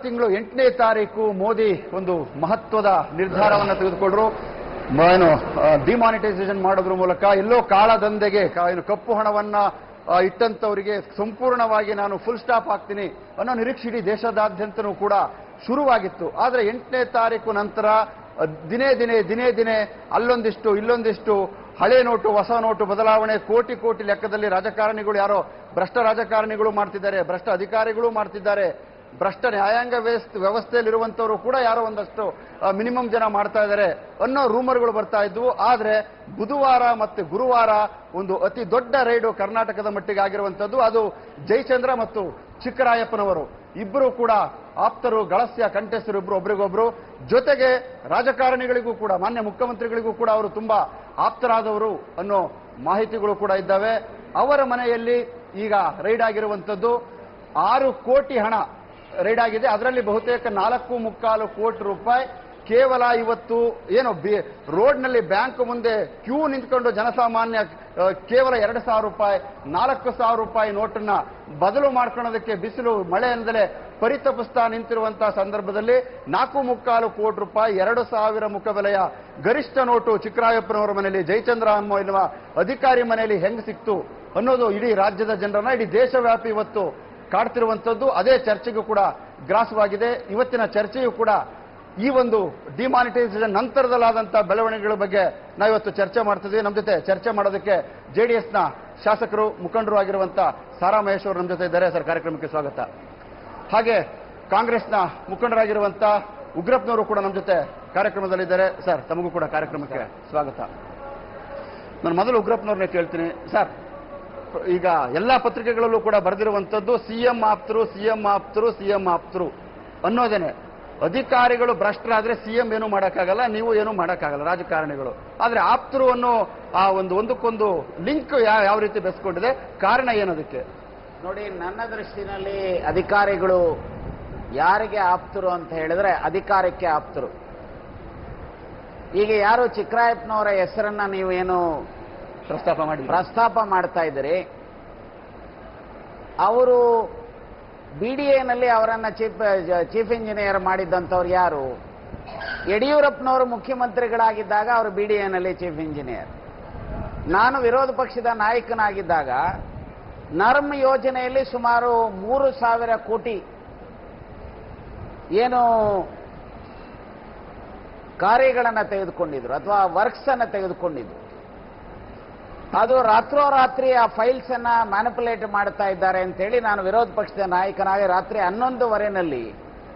ತಿಂಗಳು ಎಂಟನೇ ತಾರೀಕು ಮೋದಿ ಒಂದು ಮಹತ್ವದ ನಿರ್ಧಾರವನ್ನು ತೆಗೆದುಕೊಂಡ್ರು ಮ- ಏನು ಡಿಮಾನಿಟೈಸೇಷನ್ ಮಾಡೋದ್ರ ಮೂಲಕ ಎಲ್ಲೋ ಕಾಳದಂಧೆಗೆ ಕಾ- ಏನು ಕಪ್ಪು ಹಣವನ್ನ ಆ, ಇಟ್ಟಂತವರಿಗೆ ಸಂಪೂರ್ಣವಾಗಿ ನಾನು ಫುಲ್ ಸ್ಟಾಪ್ ಹಾಕ್ತೀನಿ ಅನ್ನೋ ನಿರೀಕ್ಷೆ ಇಡೀ ದೇಶದಾದ್ಯಂತನೂ ಕೂಡ ಶುರುವಾಗಿತ್ತು ಆದರೆ ಎಂಟನೇ ತಾರೀಕು ನಂತರ ಅ, ದಿನೇ ದಿನೇ ದಿನೇ ದಿನೇ ಅಲ್ಲೊಂದಿಷ್ಟು ಇಲ್ಲೊಂದಿಷ್ಟು ಹಳೆ ನೋಟು ಹೊಸ ನೋಟು ಬದಲಾವಣೆ ಕೋಟಿ ಕೋಟಿ ಲೆಕ್ಕದಲ್ಲಿ ರಾಜಕಾರಣಿಗಳು ಯಾರೋ ಭ್ರಷ್ಟ ರಾಜಕಾರಣಿಗಳು ಮಾಡ್ತಿದ್ದಾರೆ ಭ್ರಷ್ಟ ಅಧಿಕಾರಿಗಳು ಮಾಡ್ತಿದ್ದಾರೆ ಭ್ರಷ್ಟ ನ್ಯಾಯಾಂಗ ವ್ಯವಸ್ಥೆ ವ್ಯವಸ್ಥೆಯಲ್ಲಿರುವಂತವರು ಕೂಡ ಯಾರೋ ಒಂದಷ್ಟು ಮಿನಿಮಮ್ ಜನ ಮಾಡ್ತಾ ಇದ್ದಾರೆ ಅನ್ನೋ ರೂಮರ್ಗಳು ಬರ್ತಾ ಇದ್ವು ಆದ್ರೆ ಬುಧವಾರ ಮತ್ತೆ ಗುರುವಾರ ಒಂದು ಅತಿ ದೊಡ್ಡ ರೈಡು ಕರ್ನಾಟಕದ ಮಟ್ಟಿಗೆ ಆಗಿರುವಂತದ್ದು ಅದು ಜಯಚಂದ್ರ ಮತ್ತು ಚಿಕ್ಕರಾಯಪ್ಪನವರು ಇಬ್ಬರು ಕೂಡ ಆಪ್ತರು ಗಳಸ್ಯ ಕಂಠಸ್ಥರು ಇಬ್ರು ಒಬ್ರಿಗೊಬ್ರು ಜೊತೆಗೆ ರಾಜಕಾರಣಿಗಳಿಗೂ ಕೂಡ ಮಾನ್ಯ ಮುಖ್ಯಮಂತ್ರಿಗಳಿಗೂ ಕೂಡ ಅವರು ತುಂಬಾ ಆಪ್ತರಾದವರು ಅನ್ನೋ ಮಾಹಿತಿಗಳು ಕೂಡ ಇದ್ದಾವೆ ಅವರ ಮನೆಯಲ್ಲಿ ಈಗ ರೈಡ್ ಆಗಿರುವಂತದ್ದು ಆರು ಕೋಟಿ ಹಣ ರೈಡ್ ಆಗಿದೆ ಅದರಲ್ಲಿ ಬಹುತೇಕ ನಾಲ್ಕು ಮುಕ್ಕಾಲು ಕೋಟಿ ರೂಪಾಯಿ ಕೇವಲ ಇವತ್ತು ಏನು ಬಿ ರೋಡ್ನಲ್ಲಿ ಬ್ಯಾಂಕ್ ಮುಂದೆ ಕ್ಯೂ ನಿಂತ್ಕೊಂಡು ಜನಸಾಮಾನ್ಯ ಆ, ಕೇವಲ ಎರಡು ಸಾವಿರ ರೂಪಾಯಿ ನಾಲ್ಕು ಸಾವಿರ ರೂಪಾಯಿ ನೋಟನ್ನ ಬದಲು ಮಾಡ್ಕೊಳ್ಳೋದಕ್ಕೆ ಬಿಸಿಲು ಮಳೆಯಿಂದಲೇ ಪರಿತಪಿಸ್ತಾ ನಿಂತಿರುವಂತಹ ಸಂದರ್ಭದಲ್ಲಿ ನಾಲ್ಕು ಮುಕ್ಕಾಲು ಕೋಟಿ ರೂಪಾಯಿ ಎರಡು ಸಾವಿರ ಮುಖಬೆಲೆಯ ಗರಿಷ್ಠ ನೋಟು ಚಿಕ್ಕರಾಯಪ್ಪನವರ ಮನೆಯಲ್ಲಿ ಜಯಚಂದ್ರ ಅನ್ನೋ ಎನ್ನುವ ಅಧಿಕಾರಿ ಮನೆಯಲ್ಲಿ ಹೆಂಗ್ ಸಿಕ್ತು ಅನ್ನೋದು ಇಡೀ ರಾಜ್ಯದ ಜನರನ್ನ ಇಡೀ ದೇಶವ್ಯಾಪಿ ಇವತ್ತು ಕಾಡ್ತಿರುವಂತದ್ದು ಅದೇ ಚರ್ಚೆಗೂ ಕೂಡ ಗ್ರಾಸವಾಗಿದೆ ಇವತ್ತಿನ ಚರ್ಚೆಯು ಕೂಡ ಈ ಒಂದು ಡಿಮಾನಿಟೈಸೇಷನ್ ನಂತರದಲ್ಲಾದಂತಹ ಬೆಳವಣಿಗೆಗಳ ಬಗ್ಗೆ ನಾವಿವತ್ತು ಚರ್ಚೆ ಮಾಡ್ತಿದ್ವಿ ನಮ್ಮ ಜೊತೆ ಚರ್ಚೆ ಮಾಡೋದಕ್ಕೆ ಜೆಡಿಎಸ್ನ ಶಾಸಕರು ಮುಖಂಡರು ಆಗಿರುವಂತ ಸಾರಾ ಮಹೇಶ್ ಅವರು ನಮ್ಮ ಜೊತೆ ಇದ್ದಾರೆ ಸರ್ ಕಾರ್ಯಕ್ರಮಕ್ಕೆ ಸ್ವಾಗತ ಹಾಗೆ ಕಾಂಗ್ರೆಸ್ನ ಮುಖಂಡರಾಗಿರುವಂತ ಉಗ್ರಪ್ಪನವರು ಕೂಡ ನಮ್ಮ ಜೊತೆ ಕಾರ್ಯಕ್ರಮದಲ್ಲಿದ್ದಾರೆ ಸರ್ ತಮಗೂ ಕೂಡ ಕಾರ್ಯಕ್ರಮಕ್ಕೆ ಸ್ವಾಗತ ನಾನು ಮೊದಲು ಉಗ್ರಪ್ಪನವ್ರನ್ನೇ ಕೇಳ್ತೀನಿ ಸರ್ ಈಗ ಎಲ್ಲಾ ಪತ್ರಿಕೆಗಳಲ್ಲೂ ಕೂಡ ಬರೆದಿರುವಂತದ್ದು ಸಿಎಂ ಆಪ್ತರು ಸಿಎಂ ಆಪ್ತರು ಸಿಎಂ ಆಪ್ತರು ಅನ್ನೋದೇನೆ ಅಧಿಕಾರಿಗಳು ಭ್ರಷ್ಟರಾದ್ರೆ ಸಿಎಂ ಏನು ಮಾಡೋಕ್ಕಾಗಲ್ಲ ನೀವು ಏನು ಮಾಡೋಕ್ಕಾಗಲ್ಲ ರಾಜಕಾರಣಿಗಳು ಆದ್ರೆ ಆಪ್ತರು ಅನ್ನೋ ಆ ಒಂದು ಒಂದಕ್ಕೊಂದು ಲಿಂಕ್ ಯಾವ ರೀತಿ ಬೆಸ್ಕೊಂಡಿದೆ ಕಾರಣ ಏನದಕ್ಕೆ ನೋಡಿ ನನ್ನ ದೃಷ್ಟಿನಲ್ಲಿ ಅಧಿಕಾರಿಗಳು ಯಾರಿಗೆ ಆಪ್ತರು ಅಂತ ಹೇಳಿದ್ರೆ ಅಧಿಕಾರಕ್ಕೆ ಆಪ್ತರು ಈಗ ಯಾರು ಚಿಕ್ಕರಾಯಪ್ಪನವರ ಹೆಸರನ್ನ ನೀವು ಏನು ಪ್ರಸ್ತಾಪ ಮಾಡಿ ಪ್ರಸ್ತಾಪ ಮಾಡ್ತಾ ಇದ್ದೀರಿ ಅವರು ಬಿ ಡಿ ಎನಲ್ಲಿ ಅವರನ್ನ ಚೀಫ್ ಚೀಫ್ ಇಂಜಿನಿಯರ್ ಮಾಡಿದ್ದಂಥವ್ರು ಯಾರು ಯಡಿಯೂರಪ್ಪನವರು ಮುಖ್ಯಮಂತ್ರಿಗಳಾಗಿದ್ದಾಗ ಅವರು ಬಿ ಡಿ ಎನಲ್ಲಿ ಚೀಫ್ ಇಂಜಿನಿಯರ್ ನಾನು ವಿರೋಧ ಪಕ್ಷದ ನಾಯಕನಾಗಿದ್ದಾಗ ನರ್ಮ್ ಯೋಜನೆಯಲ್ಲಿ ಸುಮಾರು ಮೂರು ಸಾವಿರ ಕೋಟಿ ಏನು ಕಾರ್ಯಗಳನ್ನು ತೆಗೆದುಕೊಂಡಿದ್ರು ಅಥವಾ ವರ್ಕ್ಸ್ ಅನ್ನು ತೆಗೆದುಕೊಂಡಿದ್ರು ಅದು ರಾತ್ರೋರಾತ್ರಿ ಆ ಫೈಲ್ಸ್ ಅನ್ನ ಮ್ಯಾನಿಪುಲೇಟ್ ಮಾಡ್ತಾ ಇದ್ದಾರೆ ಅಂತೇಳಿ ನಾನು ವಿರೋಧ ಪಕ್ಷದ ನಾಯಕನಾಗಿ ರಾತ್ರಿ ಹನ್ನೊಂದುವರೆನಲ್ಲಿ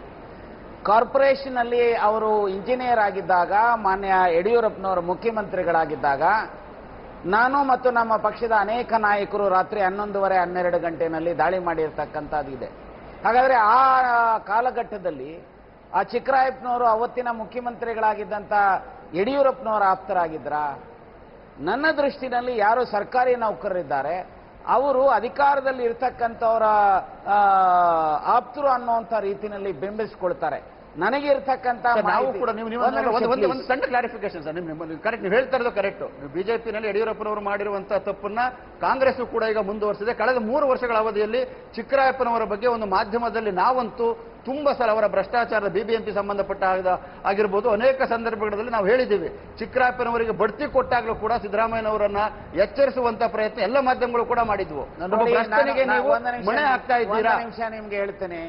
ಕಾರ್ಪೊರೇಷನ್ ಅಲ್ಲಿ ಅವರು ಇಂಜಿನಿಯರ್ ಆಗಿದ್ದಾಗ ಮಾನ್ಯ ಯಡಿಯೂರಪ್ಪನವರು ಮುಖ್ಯಮಂತ್ರಿಗಳಾಗಿದ್ದಾಗ ನಾನು ಮತ್ತು ನಮ್ಮ ಪಕ್ಷದ ಅನೇಕ ನಾಯಕರು ರಾತ್ರಿ ಹನ್ನೊಂದುವರೆ ಹನ್ನೆರಡು ಗಂಟೆನಲ್ಲಿ ದಾಳಿ ಮಾಡಿರ್ತಕ್ಕಂಥದ್ದಿದೆ ಹಾಗಾದ್ರೆ ಆ ಕಾಲಘಟ್ಟದಲ್ಲಿ ಆ ಚಿಕ್ಕರಾಯಪ್ಪನವರು ಅವತ್ತಿನ ಮುಖ್ಯಮಂತ್ರಿಗಳಾಗಿದ್ದಂಥ ಯಡಿಯೂರಪ್ಪನವರ ಆಪ್ತರಾಗಿದ್ರಾ ನನ್ನ ದೃಷ್ಟಿನಲ್ಲಿ ಯಾರು ಸರ್ಕಾರಿ ನೌಕರರಿದ್ದಾರೆ ಅವರು ಅಧಿಕಾರದಲ್ಲಿ ಇರ್ತಕ್ಕಂಥವರ ಆ, ಆಪ್ತರು ಅನ್ನುವಂಥ ರೀತಿಯಲ್ಲಿ ಬಿಂಬಿಸ್ಕೊಳ್ತಾರೆ ನನಗಿರ್ತಕ್ಕಂಥ ಸರ್, ನಾವು ಮಾಹಿತಿ- ಕೂಡ ನೀವು ನೀವು ಒಂದು ನಿಮಿಷ, ಒಂದು- ಒಂದು ಒಂದು please. ಸಣ್ಣ ಕ್ಲಾರಿಫಿಕೇಶನ್ ಸರ್ ನಿಮ್ಮ ಕರೆಕ್ಟ್ ನೀವು ಹೇಳ್ತಾ ಇರೋದು ಕರೆಕ್ಟ್ ಬಿಜೆಪಿನಲ್ಲಿ ಯಡಿಯೂರಪ್ಪನವರು ಮಾಡಿರುವಂತಹ ತಪ್ಪನ್ನ ಕಾಂಗ್ರೆಸ್ ಕೂಡ ಈಗ ಮುಂದುವರಿಸಿದೆ ಕಳೆದ ಮೂರು ವರ್ಷಗಳ ಅವಧಿಯಲ್ಲಿ ಚಿಕ್ಕರಾಯಪ್ಪನವರ ಬಗ್ಗೆ ಒಂದು ಮಾಧ್ಯಮದಲ್ಲಿ ನಾವಂತೂ ತುಂಬಾ ಸಲ ಅವರ ಭ್ರಷ್ಟಾಚಾರದ ಬಿಬಿಎಂಪಿ ಸಂಬಂಧಪಟ್ಟ ಆದ- ಆಗಿರ್ಬೋದು ಅನೇಕ ಸಂದರ್ಭಗಳಲ್ಲಿ ನಾವು ಹೇಳಿದ್ದೀವಿ ಚಿಕ್ಕರಾಯಪ್ಪನವರಿಗೆ ಬಡ್ತಿ ಕೊಟ್ಟಾಗಲೂ ಕೂಡ ಸಿದ್ದರಾಮಯ್ಯನವರನ್ನ ಎಚ್ಚರಿಸುವಂತ ಪ್ರಯತ್ನ ಎಲ್ಲ ಮಾಧ್ಯಮಗಳು ಕೂಡ ಮಾಡಿದ್ವು ಒಬ್ಬ ನೋಡಿ, ಭ್ರಷ್ಟನಿಗೆ ನಾನು- ನೀವು ಒಂದು ನಿಮಿಷ- ಮಣೆ ಹಾಕ್ತಾ ಇದ್ದೀರಾ ಒಂದು ನಿಮಿಷ ನಿಮ್ಗೆ ಹೇಳ್ತೇನೆ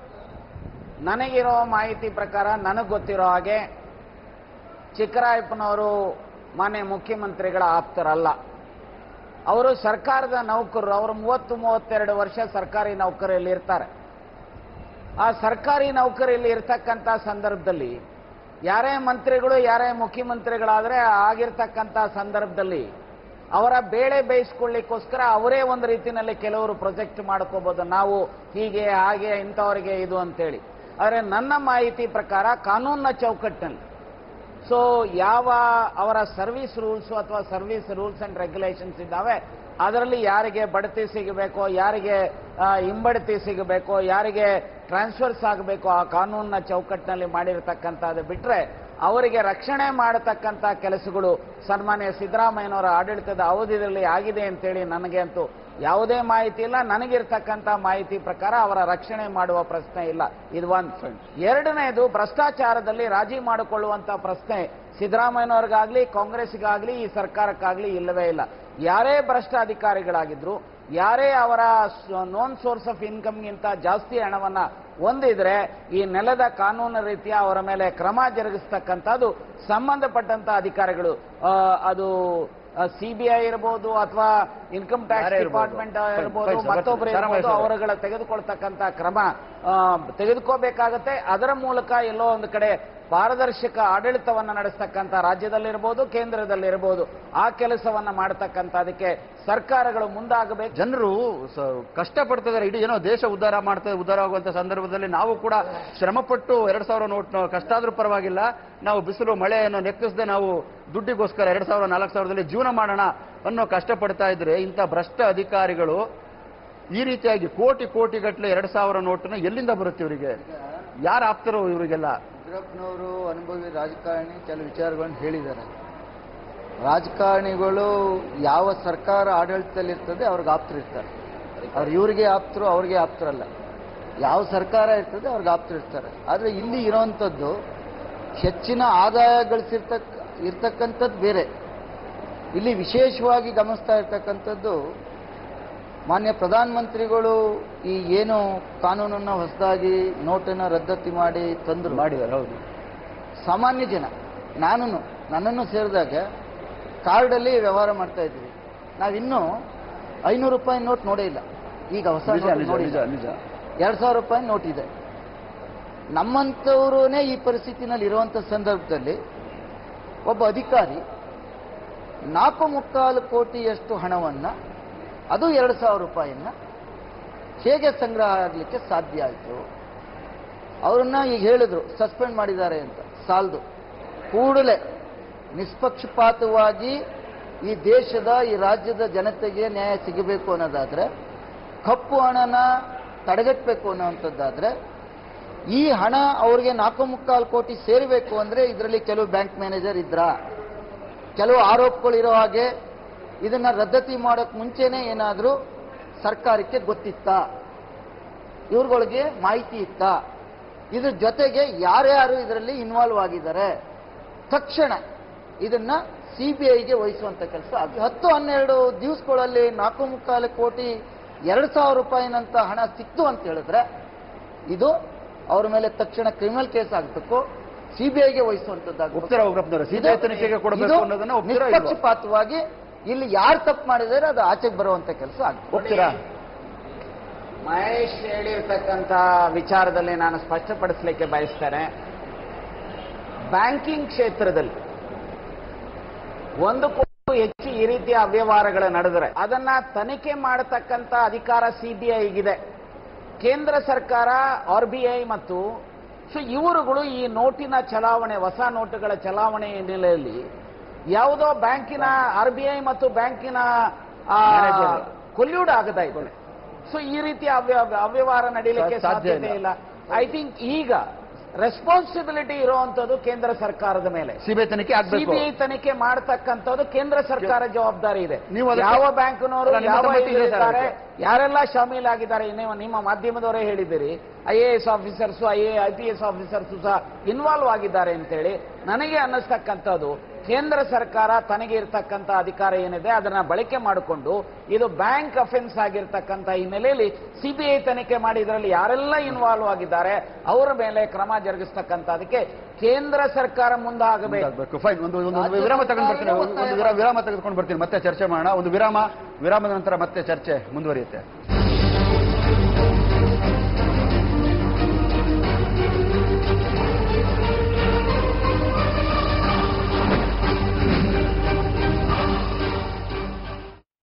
ನನಗಿರೋ ಮಾಹಿತಿ ಪ್ರಕಾರ ನನಗೆ ಗೊತ್ತಿರೋ ಹಾಗೆ ಚಿಕ್ಕರಾಯಪ್ಪನವರು ಮಾನ್ಯ ಮುಖ್ಯಮಂತ್ರಿಗಳ ಆಪ್ತರಲ್ಲ ಅವರು ಸರ್ಕಾರದ ನೌಕರರು ಅವರು ಮೂವತ್ತು ಮೂವತ್ತೆರಡು ವರ್ಷ ಸರ್ಕಾರಿ ನೌಕರಿಯಲ್ಲಿ ಇರ್ತಾರೆ ಆ ಸರ್ಕಾರಿ ನೌಕರಿಯಲ್ಲಿ ಇರ್ತಕ್ಕಂಥ ಸಂದರ್ಭದಲ್ಲಿ ಯಾರೇ ಮಂತ್ರಿಗಳು ಯಾರೇ ಮುಖ್ಯಮಂತ್ರಿಗಳಾದ್ರೆ ಆಗಿರ್ತಕ್ಕಂಥ ಸಂದರ್ಭದಲ್ಲಿ ಅವರ ಬೇಳೆ ಬೇಯಿಸ್ಕೊಳ್ಳಿಕ್ಕೋಸ್ಕರ ಅವರೇ ಒಂದು ರೀತಿಯಲ್ಲಿ ಕೆಲವರು ಪ್ರೊಜೆಕ್ಟ್ ಮಾಡ್ಕೋಬಹುದು ನಾವು ಹೀಗೆ ಹಾಗೆ ಇಂಥವರಿಗೆ ಇದು ಅಂತೇಳಿ ಆದರೆ ನನ್ನ ಮಾಹಿತಿ ಪ್ರಕಾರ ಕಾನೂನಿನ ಚೌಕಟ್ಟಿನಲ್ಲಿ ಸೊ ಯಾವ ಅವರ ಸರ್ವಿಸ್ ರೂಲ್ಸ್ ಅಥವಾ ಸರ್ವಿಸ್ ರೂಲ್ಸ್ ಅಂಡ್ ರೆಗ್ಯುಲೇಷನ್ಸ್ ಇದ್ದಾವೆ ಅದರಲ್ಲಿ ಯಾರಿಗೆ ಬಡ್ತಿ ಸಿಗಬೇಕೋ ಯಾರಿಗೆ ಆ, ಹಿಂಬಡ್ತಿ ಸಿಗಬೇಕೋ ಯಾರಿಗೆ ಟ್ರಾನ್ಸ್ಫರ್ಸ್ ಆಗಬೇಕೋ ಆ ಕಾನೂನಿನ ಚೌಕಟ್ಟಿನಲ್ಲಿ ಮಾಡಿರ್ತಕ್ಕಂಥದ್ದು ಬಿಟ್ರೆ ಅವರಿಗೆ ರಕ್ಷಣೆ ಮಾಡತಕ್ಕಂಥ ಕೆಲಸಗಳು ಸನ್ಮಾನ್ಯ ಸಿದ್ದರಾಮಯ್ಯನವರ ಆಡಳಿತದ ಅವಧಿಯಲ್ಲಿ ಆಗಿದೆ ಅಂತೇಳಿ ನನಗೆ ಅಂತೂ ಯಾವುದೇ ಮಾಹಿತಿ ಇಲ್ಲ ನನಗಿರ್ತಕ್ಕಂಥ ಮಾಹಿತಿ ಪ್ರಕಾರ ಅವರ ರಕ್ಷಣೆ ಮಾಡುವ ಪ್ರಶ್ನೆ ಇಲ್ಲ ಇದು ಒಂದು ಎರಡನೇದು ಭ್ರಷ್ಟಾಚಾರದಲ್ಲಿ ರಾಜಿ ಮಾಡಿಕೊಳ್ಳುವಂತ ಪ್ರಶ್ನೆ ಸಿದ್ದರಾಮಯ್ಯನವ್ರಿಗಾಗ್ಲಿ ಕಾಂಗ್ರೆಸ್ಗಾಗ್ಲಿ ಈ ಸರ್ಕಾರಕ್ಕಾಗ್ಲಿ ಇಲ್ಲವೇ ಇಲ್ಲ ಯಾರೇ ಭ್ರಷ್ಟ ಅಧಿಕಾರಿಗಳಾಗಿದ್ರು ಯಾರೇ ಅವರ ನೋನ್ ಸೋರ್ಸ್ ಆಫ್ ಇನ್ಕಮ್ಗಿಂತ ಜಾಸ್ತಿ ಹಣವನ್ನ ಹೊಂದಿದ್ರೆ ಈ ನೆಲದ ಕಾನೂನು ರೀತಿಯ ಅವರ ಮೇಲೆ ಕ್ರಮ ಜರುಗಿಸ್ತಕ್ಕಂಥದ್ದು ಸಂಬಂಧಪಟ್ಟಂತ ಅಧಿಕಾರಿಗಳು ಆ, ಅದು ಸಿ ಬಿ ಐ ಇರ್ಬೋದು ಅಥವಾ ಇನ್ಕಮ್ ಟ್ಯಾಕ್ಸ್ ಯಾರೇ ಇರ್ಬೋದು. ಡಿಪಾರ್ಟ್ಮೆಂಟ್ ಫೈನ್, ಇರ್ಬೋದು ಫೈನ್, ಸರ್, ಮತ್ತೊಬ್ಬರು ಸರ್, ಇರ್ಬೋದು ಸರ್. ಅವರುಗಳ ತೆಗೆದುಕೊಳ್ತಕ್ಕಂಥ ಕ್ರಮ ಆ, ತೆಗೆದುಕೋಬೇಕಾಗತ್ತೆ ಅದರ ಮೂಲಕ ಎಲ್ಲೋ ಒಂದು ಕಡೆ ಪಾರದರ್ಶಕ ಆಡಳಿತವನ್ನ ನಡೆಸ್ತಕ್ಕಂಥ ರಾಜ್ಯದಲ್ಲಿರ್ಬೋದು ಕೇಂದ್ರದಲ್ಲಿರ್ಬೋದು ಆ ಕೆಲಸವನ್ನ ಮಾಡತಕ್ಕಂಥ ಅದಕ್ಕೆ ಸರ್ಕಾರಗಳು ಮುಂದಾಗಬೇಕು ಜನರು ಸ- ಕಷ್ಟಪಡ್ತಿದ್ದಾರೆ ಇಡೀ ಏನೋ ದೇಶ ಉದ್ಧಾರ ಮಾಡ್ತದೆ ಉದ್ಧಾರ ಆಗುವಂತ ಸಂದರ್ಭದಲ್ಲಿ ನಾವು ಕೂಡ ಶ್ರಮಪಟ್ಟು ಎರಡ್ ಸಾವಿರ ನೋಟ್ ನಾವು ಕಷ್ಟ ಆದ್ರೂ ಪರವಾಗಿಲ್ಲ ನಾವು ಬಿಸಿಲು ಮಳೆಯನ್ನು ಲೆಕ್ಕಿಸದೆ ನಾವು ದುಡ್ಡಿಗೋಸ್ಕರ ಎರಡ್ ಸಾವಿರ ನಾಲ್ಕು ಸಾವಿರದಲ್ಲಿ ಜೀವನ ಮಾಡೋಣ ಅನ್ನೋ ಕಷ್ಟಪಡ್ತಾ ಇದ್ರೆ ಇಂಥ ಭ್ರಷ್ಟ ಅಧಿಕಾರಿಗಳು ಈ ರೀತಿಯಾಗಿ ಕೋಟಿ ಕೋಟಿ ಗಟ್ಟಲೆ ಎರಡ್ ಸಾವಿರ ನೋಟನ್ನ ಎಲ್ಲಿಂದ ಬರುತ್ತೆ ಇವರಿಗೆ ಯಾರು ಆಪ್ತರು ಇವರಿಗೆಲ್ಲ ಯಡಿಯೂರಪ್ಪನವರು ಅನುಭವಿ ರಾಜಕಾರಣಿ ಕೆಲವು ವಿಚಾರಗಳನ್ನು ಹೇಳಿದ್ದಾರೆ ರಾಜಕಾರಣಿಗಳು ಯಾವ ಸರ್ಕಾರ ಆಡಳಿತದಲ್ಲಿರ್ತದೆ ಅವ್ರಿಗೆ ಆಪ್ತರಿರ್ತಾರೆ ಅವ್ರು ಇವರಿಗೆ ಆಪ್ತರು ಅವ್ರಿಗೆ ಆಪ್ತರಲ್ಲ ಯಾವ ಸರ್ಕಾರ ಇರ್ತದೆ ಅವ್ರಿಗೆ ಆಪ್ತರಿರ್ತಾರೆ ಆದರೆ ಇಲ್ಲಿ ಇರೋವಂಥದ್ದು ಹೆಚ್ಚಿನ ಆದಾಯ ಗಳಿಸಿರ್ತಕ್ಕ ಇರ್ತಕ್ಕಂಥದ್ದು ಬೇರೆ ಇಲ್ಲಿ ವಿಶೇಷವಾಗಿ ಗಮನಿಸ್ತಾ ಇರ್ತಕ್ಕಂಥದ್ದು ಮಾನ್ಯ ಪ್ರಧಾನಮಂತ್ರಿಗಳು ಈ ಏನು ಕಾನೂನನ್ನು ಹೊಸದಾಗಿ ನೋಟನ್ನು ರದ್ದತಿ ಮಾಡಿ ತಂದರು ಮಾಡಿದ್ದಾರೆ ಹೌದು ಸಾಮಾನ್ಯ ಜನ ನಾನು ನನ್ನನ್ನು ಸೇರಿದಾಗ ಕಾರ್ಡಲ್ಲಿ ವ್ಯವಹಾರ ಮಾಡ್ತಾ ಇದ್ವಿ ನಾವಿನ್ನೂ ಐನೂರು ರೂಪಾಯಿ ನೋಟ್ ನೋಡೇ ಇಲ್ಲ ಈಗ ಹೊಸ ನಿಜ ನೋಟ್ ನಿಜ ನೋಡಿಲ್ಲ ನಿಜ ನಿಜ ಎರಡು ಸಾವಿರ ರೂಪಾಯಿ ನೋಟ್ ಇದೆ ನಮ್ಮಂಥವ್ರೇ ಈ ಪರಿಸ್ಥಿತಿನಲ್ಲಿ ಇರುವಂಥ ಸಂದರ್ಭದಲ್ಲಿ ಒಬ್ಬ ಅಧಿಕಾರಿ ನಾಲ್ಕು ಮುಕ್ಕಾಲು ಕೋಟಿಯಷ್ಟು ಹಣವನ್ನು ಅದು ಎರಡು ಸಾವಿರ ರೂಪಾಯಿಯನ್ನ ಹೇಗೆ ಸಂಗ್ರಹ ಆಗಲಿಕ್ಕೆ ಸಾಧ್ಯ ಆಯಿತು ಅವ್ರನ್ನ ಈಗ ಹೇಳಿದ್ರು ಸಸ್ಪೆಂಡ್ ಮಾಡಿದ್ದಾರೆ ಅಂತ ಸಾಲದು ಕೂಡಲೇ ನಿಷ್ಪಕ್ಷಪಾತವಾಗಿ ಈ ದೇಶದ ಈ ರಾಜ್ಯದ ಜನತೆಗೆ ನ್ಯಾಯ ಸಿಗಬೇಕು ಅನ್ನೋದಾದ್ರೆ ಕಪ್ಪು ಹಣನ ತಡೆಗಟ್ಟಬೇಕು ಅನ್ನೋವಂಥದ್ದಾದ್ರೆ ಈ ಹಣ ಅವ್ರಿಗೆ ನಾಲ್ಕು ಮುಕ್ಕಾಲು ಕೋಟಿ ಸೇರಬೇಕು ಅಂದ್ರೆ ಇದರಲ್ಲಿ ಕೆಲವು ಬ್ಯಾಂಕ್ ಮ್ಯಾನೇಜರ್ ಇದ್ರ ಕೆಲವು ಆರೋಪಗಳು ಇರೋ ಹಾಗೆ ಇದನ್ನ ರದ್ದತಿ ಮಾಡೋಕ್ ಮುಂಚೆನೆ ಏನಾದರೂ ಸರ್ಕಾರಕ್ಕೆ ಗೊತ್ತಿತ್ತಾ ಇವ್ರುಗಳಿಗೆ ಮಾಹಿತಿ ಇತ್ತಾ ಇದ್ರ ಜೊತೆಗೆ ಯಾರ್ಯಾರು ಇದರಲ್ಲಿ ಇನ್ವಾಲ್ವ್ ಆಗಿದ್ದಾರೆ ತಕ್ಷಣ ಇದನ್ನ ಸಿ ಬಿ ಐಗೆ ವಹಿಸುವಂತ ಕೆಲಸ ಆಗಿದೆ ಹತ್ತು ಹನ್ನೆರಡು ದಿವಸಗಳಲ್ಲಿ ನಾಲ್ಕು ಮುಕ್ಕಾಲು ಕೋಟಿ ಎರಡು ಸಾವಿರ ರೂಪಾಯಿನಂತ ಹಣ ಸಿಕ್ತು ಅಂತ ಹೇಳಿದ್ರೆ ಇದು ಅವ್ರ ಮೇಲೆ ತಕ್ಷಣ ಕ್ರಿಮಿನಲ್ ಕೇಸ್ ಆಗಬೇಕು ಸಿಬಿಐಗೆ ವಹಿಸುವಂತದ್ದಾಗಬೇಕು ಒಪ್ತೀರಾ ಉಗ್ರಪ್ಪನವ್ರೆ ಸಿಬಿಐ ತನಿಖೆಗೆ ಕೊಡಬೇಕು ಅನ್ನೋದನ್ನ ಒಪ್ತೀರಾ ಇಲ್ವಾ? ನಿಷ್ಪಕ್ಷಪಾತವಾಗಿ ಇಲ್ಲಿ ಯಾರು ತಪ್ಪು ಮಾಡಿದರೆ ಅದು ಆಚೆಗೆ ಬರುವಂತ ಕೆಲಸ ಆಗುತ್ತೆ ಒಪ್ತೀರಾ ಮಹೇಶ್ ಹೇಳಿರ್ತಕ್ಕಂಥ ವಿಚಾರದಲ್ಲಿ ನಾನು ಸ್ಪಷ್ಟಪಡಿಸಲಿಕ್ಕೆ ಬಯಸ್ತೇನೆ ಬ್ಯಾಂಕಿಂಗ್ ಕ್ಷೇತ್ರದಲ್ಲಿ ಒಂದು ಕೋಟಿ ಹೆಚ್ಚು ಈ ರೀತಿಯ ಅವ್ಯವಹಾರಗಳು ನಡೆದರೆ ಅದನ್ನ ತನಿಖೆ ಮಾಡತಕ್ಕಂಥ ಅಧಿಕಾರ ಸಿಬಿಐಗಿದೆ ಕೇಂದ್ರ ಸರ್ಕಾರ ಆರ್ ಬಿ ಐ ಮತ್ತು ಸೊ ಇವರುಗಳು ಈ ನೋಟಿನ ಚಲಾವಣೆ ಹೊಸ ನೋಟುಗಳ ಚಲಾವಣೆ ಹಿನ್ನೆಲೆಯಲ್ಲಿ ಯಾವುದೋ ಬ್ಯಾಂಕಿನ ಆರ್ ಬಿ ಐ ಮತ್ತು ಬ್ಯಾಂಕಿನ Manager. ಕೊಲ್ಯೂಡ್ ಆಗದ ಇದೆ ಸೊ ಈ ರೀತಿಯ ಅವ್ಯ- ಅವ್ಯವಹಾರ ನಡೀಲಿಕ್ಕೆ ಸಾಧ್ಯ ಸಾಧ್ಯತೆ ಇಲ್ಲ. ಇಲ್ಲ ಐ ಥಿಂಕ್ ಈಗ ರೆಸ್ಪಾನ್ಸಿಬಿಲಿಟಿ ಇರುವಂತದ್ದು ಕೇಂದ್ರ ಸರ್ಕಾರದ ಮೇಲೆ ಸಿಬಿಐ ತನಿಖೆ ಆಗ್ಬೇಕು ಸಿಬಿಐ ತನಿಖೆ ಮಾಡತಕ್ಕಂಥದ್ದು ಕೇಂದ್ರ ಸರ್ಕಾರ ಜವಾಬ್ದಾರಿ ಇದೆ ನೀವು ಅದಕ್ಕೆ- ಯಾವ ಬ್ಯಾಂಕ್ನವರು ಅಲ್ಲ, ನಿಮ್ಮ ಯಾವ ಸಮ್ಮತಿ ಇದೆ ಸರ್ ಇದ್ದಾರೆ ಅದಕ್ಕೆ. ಯಾರೆಲ್ಲ ಶಾಮೀಲಾಗಿದ್ದಾರೆ ನೀವು ನಿಮ್ಮ ಮಾಧ್ಯಮದವರೇ ಹೇಳಿದ್ದೀರಿ I A S officers I A I P S officers ಸಹ ಇನ್ವಾಲ್ವ್ ಆಗಿದ್ದಾರೆ ಅಂತೇಳಿ ನನಗೆ ಅನ್ನಿಸ್ತಕ್ಕಂಥದ್ದು ಕೇಂದ್ರ ಸರ್ಕಾರ ತನಗೆ ಇರತಕ್ಕಂಥ ಅಧಿಕಾರ ಏನಿದೆ ಅದನ್ನ ಬಳಕೆ ಮಾಡಿಕೊಂಡು ಇದು ಬ್ಯಾಂಕ್ ಅಫೆನ್ಸ್ ಆಗಿರ್ತಕ್ಕಂಥ ಹಿನ್ನೆಲೆಯಲ್ಲಿ ಸಿಬಿಐ ತನಿಖೆ ಮಾಡಿ ಇದರಲ್ಲಿ ಯಾರೆಲ್ಲ ಇನ್ವಾಲ್ವ್ ಆಗಿದ್ದಾರೆ ಅವರ ಮೇಲೆ ಕ್ರಮ ಜರುಗಿಸ್ತಕ್ಕಂಥ ಅದಕ್ಕೆ ಕೇಂದ್ರ ಸರ್ಕಾರ ಮುಂದಾಗಬೇಕು ಆಗ್ಬೇಕು ಫೈನ್ ಒಂದು ಒಂದು ಒಂದು ವಿರಾಮ ತಗೊಂಡು ಬರ್ತೀನಿ ಒಂದು ವಿರಾ- ವಿರಾಮ ತೆಗೆದುಕೊಂಡು ಬರ್ತೀನಿ ಮತ್ತೆ ಚರ್ಚೆ ಮಾಡೋಣ ಒಂದು ವಿರಾಮ ವಿರಾಮದ ನಂತರ ಮತ್ತೆ ಚರ್ಚೆ ಮುಂದುವರಿಯುತ್ತೆ